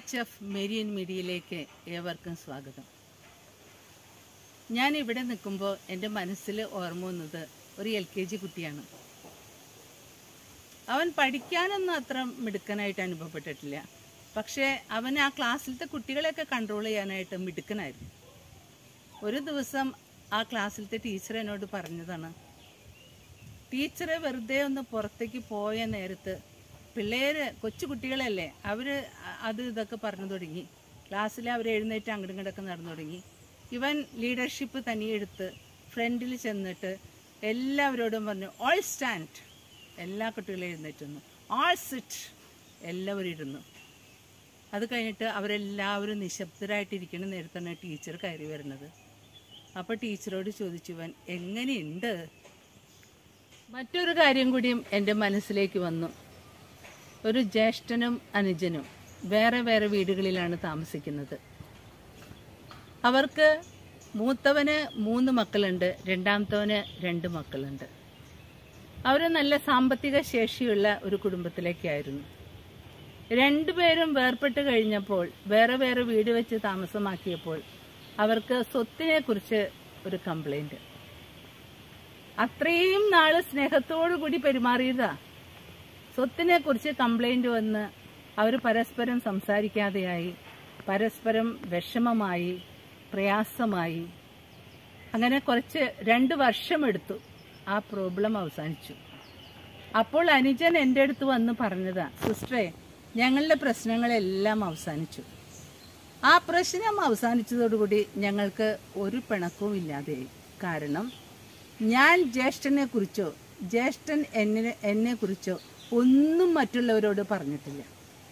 H F Marion മീഡിയയിലേക്ക് ഏവർക്കും സ്വാഗതം ഞാൻ ഇവിടെ നിൽക്കുമ്പോൾ എൻ്റെ മനസ്സിൽ ഓർമ്മ വന്നത് ഒരു എൽ കെ ജി കുട്ടിയാണ് അവൻ പഠിക്കാനൊന്നും അത്ര മിടുക്കനായിട്ട് അനുഭവപ്പെട്ടിട്ടില്ല പക്ഷേ അവൻ ആ ക്ലാസ്സിലത്തെ കുട്ടികളെയൊക്കെ കൺട്രോൾ ചെയ്യാനായിട്ട് മിടുക്കനായിരുന്നു ഒരു ദിവസം ആ ക്ലാസ്സിലത്തെ ടീച്ചർ എന്നോട് പറഞ്ഞതാണ് ടീച്ചറെ വെറുതെ ഒന്ന് പുറത്തേക്ക് പോയ നേരത്ത് പിള്ളേര് കൊച്ചു കുട്ടികളല്ലേ അവർ അത് ഇതൊക്കെ പറഞ്ഞു തുടങ്ങി ക്ലാസ്സിൽ അവർ എഴുന്നേറ്റ് അങ്ങോട്ടും ഇങ്ങോട്ടൊക്കെ നടന്നു തുടങ്ങി ഇവൻ ലീഡർഷിപ്പ് തനിയെടുത്ത് ഫ്രണ്ടിൽ ചെന്നിട്ട് എല്ലാവരോടും പറഞ്ഞു ഓൾ സ്റ്റാൻഡ് എല്ലാ കുട്ടികളും എഴുന്നേറ്റ് വന്നു ഓൾ സിറ്റ് എല്ലാവരും ഇരുന്നു അത് കഴിഞ്ഞിട്ട് അവരെല്ലാവരും നിശബ്ദരായിട്ടിരിക്കുന്ന നേരത്താണ് ടീച്ചർ കയറി വരുന്നത് അപ്പോൾ ടീച്ചറോട് ചോദിച്ചു ഇവൻ എങ്ങനെയുണ്ട് മറ്റൊരു കാര്യം കൂടിയും എൻ്റെ മനസ്സിലേക്ക് വന്നു ഒരു ജ്യേഷ്ഠനും അനുജനും വേറെ വേറെ വീടുകളിലാണ് താമസിക്കുന്നത് അവർക്ക് മൂത്തവന് മൂന്ന് മക്കളുണ്ട് രണ്ടാമത്തവന് രണ്ട് മക്കളുണ്ട് അവർ നല്ല സാമ്പത്തിക ശേഷിയുള്ള ഒരു കുടുംബത്തിലേക്കായിരുന്നു രണ്ടുപേരും വേർപെട്ട് കഴിഞ്ഞപ്പോൾ വേറെ വേറെ വീട് വെച്ച് താമസമാക്കിയപ്പോൾ അവർക്ക് സ്വത്തിനെ കുറിച്ച് ഒരു കംപ്ലൈന്റ് അത്രയും നാള് സ്നേഹത്തോടു കൂടി പെരുമാറിയതാ സ്വത്തിനെ കുറിച്ച് കംപ്ലൈന്റ് വന്ന് അവർ പരസ്പരം സംസാരിക്കാതെയായി പരസ്പരം വിഷമമായി പ്രയാസമായി അങ്ങനെ കുറച്ച് രണ്ട് വർഷമെടുത്തു ആ പ്രോബ്ലം അവസാനിച്ചു അപ്പോൾ അനുജൻ എൻ്റെ അടുത്ത് വന്ന് പറഞ്ഞതാ സിസ്റ്ററെ ഞങ്ങളുടെ പ്രശ്നങ്ങളെല്ലാം അവസാനിച്ചു ആ പ്രശ്നം അവസാനിച്ചതോടുകൂടി ഞങ്ങൾക്ക് ഒരു പിണക്കവും ഇല്ലാതെയായി കാരണം ഞാൻ ജ്യേഷ്ഠനെ കുറിച്ചോ ജ്യേഷ്ഠൻ എന്നെ എന്നെ കുറിച്ചോ ഒന്നും മറ്റുള്ളവരോട് പറഞ്ഞിട്ടില്ല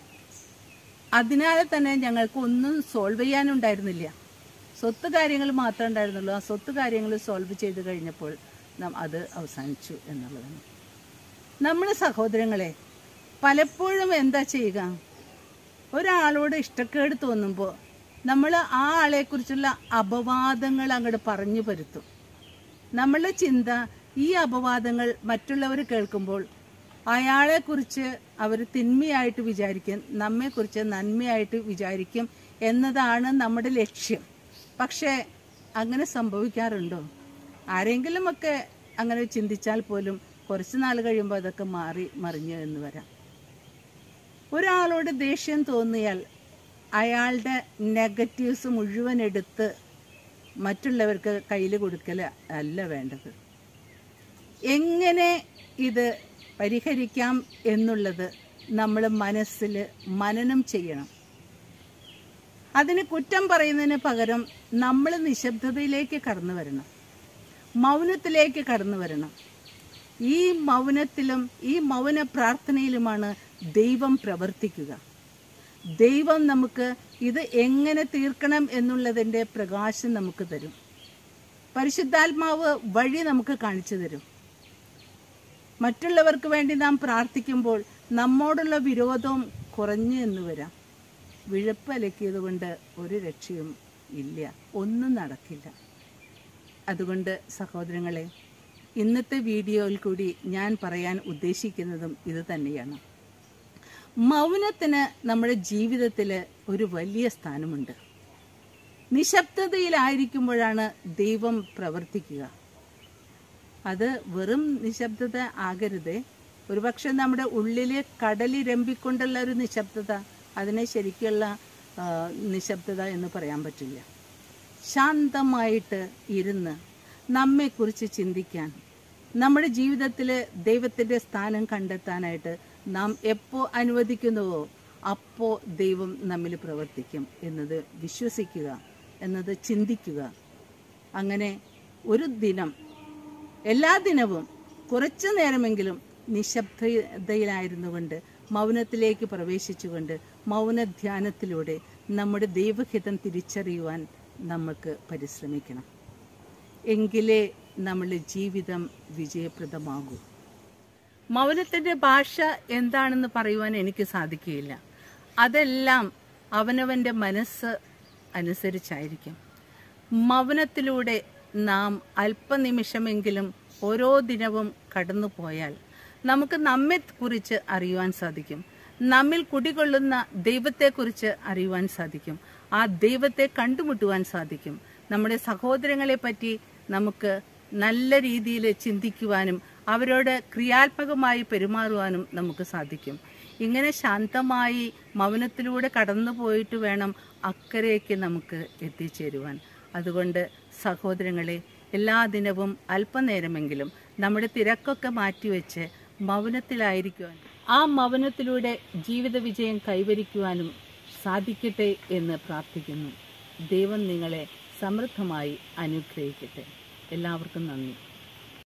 അതിനാൽ തന്നെ ഞങ്ങൾക്ക് ഒന്നും സോൾവ് ചെയ്യാനുണ്ടായിരുന്നില്ല സ്വത്ത് കാര്യങ്ങൾ മാത്രമേ ഉണ്ടായിരുന്നുള്ളൂ ആ സ്വത്ത് കാര്യങ്ങൾ സോൾവ് ചെയ്ത് കഴിഞ്ഞപ്പോൾ നാം അത് അവസാനിച്ചു എന്നുള്ളതാണ് നമ്മൾ സഹോദരങ്ങളെ പലപ്പോഴും എന്താ ചെയ്യുക ഒരാളോട് ഇഷ്ടക്കേട് തോന്നുമ്പോൾ നമ്മൾ ആ ആളെക്കുറിച്ചുള്ള അപവാദങ്ങൾ അങ്ങോട്ട് പറഞ്ഞു പരുത്തും നമ്മളുടെ ചിന്ത ഈ അപവാദങ്ങൾ മറ്റുള്ളവർ കേൾക്കുമ്പോൾ അയാളെക്കുറിച്ച് അവർ തിന്മയായിട്ട് വിചാരിക്കും നമ്മെക്കുറിച്ച് നന്മയായിട്ട് വിചാരിക്കും എന്നതാണ് നമ്മുടെ ലക്ഷ്യം പക്ഷേ അങ്ങനെ സംഭവിക്കാറുണ്ടോ ആരെങ്കിലുമൊക്കെ അങ്ങനെ ചിന്തിച്ചാൽ പോലും കുറച്ച് നാൾ കഴിയുമ്പോൾ അതൊക്കെ മാറി മറിഞ്ഞു എന്ന് വരാം ഒരാളോട് ദേഷ്യം തോന്നിയാൽ അയാളുടെ നെഗറ്റീവ്സ് മുഴുവൻ എടുത്ത് മറ്റുള്ളവർക്ക് കയ്യിൽ കൊടുക്കൽ അല്ല വേണ്ടത് എങ്ങനെ ഇത് പരിഹരിക്കാം എന്നുള്ളത് നമ്മൾ മനസ്സിൽ മനനം ചെയ്യണം അതിന് കുറ്റം പറയുന്നതിന് പകരം നമ്മൾ നിശബ്ദതയിലേക്ക് കടന്നു വരണം മൗനത്തിലേക്ക് കടന്നു വരണം ഈ മൗനത്തിലും ഈ മൗന പ്രാർത്ഥനയിലുമാണ് ദൈവം പ്രവർത്തിക്കുക ദൈവം നമുക്ക് ഇത് എങ്ങനെ തീർക്കണം എന്നുള്ളതിൻ്റെ പ്രകാശം നമുക്ക് തരും പരിശുദ്ധാത്മാവ് വഴി നമുക്ക് കാണിച്ചു തരും മറ്റുള്ളവർക്ക് വേണ്ടി നാം പ്രാർത്ഥിക്കുമ്പോൾ നമ്മോടുള്ള വിരോധവും കുറഞ്ഞു എന്ന് വരാം വിഴപ്പലക്കിയത് കൊണ്ട് ഒരു രക്ഷയും ഇല്ല ഒന്നും നടക്കില്ല അതുകൊണ്ട് സഹോദരങ്ങളെ ഇന്നത്തെ വീഡിയോയിൽ കൂടി ഞാൻ പറയാൻ ഉദ്ദേശിക്കുന്നതും ഇത് തന്നെയാണ് മൗനത്തിന് നമ്മുടെ ജീവിതത്തിൽ ഒരു വലിയ സ്ഥാനമുണ്ട് നിശബ്ദതയിലായിരിക്കുമ്പോഴാണ് ദൈവം പ്രവർത്തിക്കുക അത് വെറും നിശബ്ദത ആകരുത് ഒരുപക്ഷെ നമ്മുടെ ഉള്ളിൽ കടലിരമ്പിക്കൊണ്ടുള്ള ഒരു നിശബ്ദത അതിനെ ശരിക്കുള്ള ആ, നിശബ്ദത എന്ന് പറയാൻ പറ്റില്ല ശാന്തമായിട്ട് ഇരുന്ന് നമ്മെക്കുറിച്ച് ചിന്തിക്കാൻ നമ്മുടെ ജീവിതത്തിൽ ദൈവത്തിൻ്റെ സ്ഥാനം കണ്ടെത്താനായിട്ട് നാം എപ്പോൾ അനുവദിക്കുന്നുവോ അപ്പോൾ ദൈവം നമ്മിൽ പ്രവർത്തിക്കും എന്നത് വിശ്വസിക്കുക എന്നത് ചിന്തിക്കുക അങ്ങനെ ഒരു ദിനം എല്ലാ ദിനവും കുറച്ചു നേരമെങ്കിലും നിശബ്ദതയിലായിരുന്നു കൊണ്ട് മൗനത്തിലേക്ക് പ്രവേശിച്ചുകൊണ്ട് മൗനധ്യാനത്തിലൂടെ നമ്മുടെ ദൈവഹിതം തിരിച്ചറിയുവാൻ നമുക്ക് പരിശ്രമിക്കണം എങ്കിലേ നമ്മുടെ ജീവിതം വിജയപ്രദമാകൂ മൗനത്തിൻ്റെ ഭാഷ എന്താണെന്ന് പറയുവാൻ എനിക്ക് സാധിക്കുകയില്ല അതെല്ലാം അവനവൻ്റെ മനസ്സ് അനുസരിച്ചായിരിക്കും മൗനത്തിലൂടെ നാം അല്പനിമിഷമെങ്കിലും ഓരോ ദിനവും കടന്നു പോയാൽ നമുക്ക് നമ്മെ കുറിച്ച് അറിയുവാൻ സാധിക്കും നമ്മിൽ കുടികൊള്ളുന്ന ദൈവത്തെക്കുറിച്ച് അറിയുവാൻ സാധിക്കും ആ ദൈവത്തെ കണ്ടുമുട്ടുവാൻ സാധിക്കും നമ്മുടെ സഹോദരങ്ങളെ പറ്റി നമുക്ക് നല്ല രീതിയിൽ ചിന്തിക്കുവാനും അവരോട് ക്രിയാത്മകമായി പെരുമാറുവാനും നമുക്ക് സാധിക്കും ഇങ്ങനെ ശാന്തമായി മൗനത്തിലൂടെ കടന്നു പോയിട്ട് വേണം അക്കരയ്ക്ക് നമുക്ക് എത്തിച്ചേരുവാൻ അതുകൊണ്ട് സഹോദരങ്ങളെ എല്ലാ ദിനവും അല്പനേരമെങ്കിലും നമ്മുടെ തിരക്കൊക്കെ മാറ്റിവെച്ച് മൗനത്തിലായിരിക്കുവാൻ ആ മൗനത്തിലൂടെ ജീവിത വിജയം കൈവരിക്കുവാനും സാധിക്കട്ടെ എന്ന് പ്രാർത്ഥിക്കുന്നു ദൈവം നിങ്ങളെ സമൃദ്ധമായി അനുഗ്രഹിക്കട്ടെ എല്ലാവർക്കും നന്ദി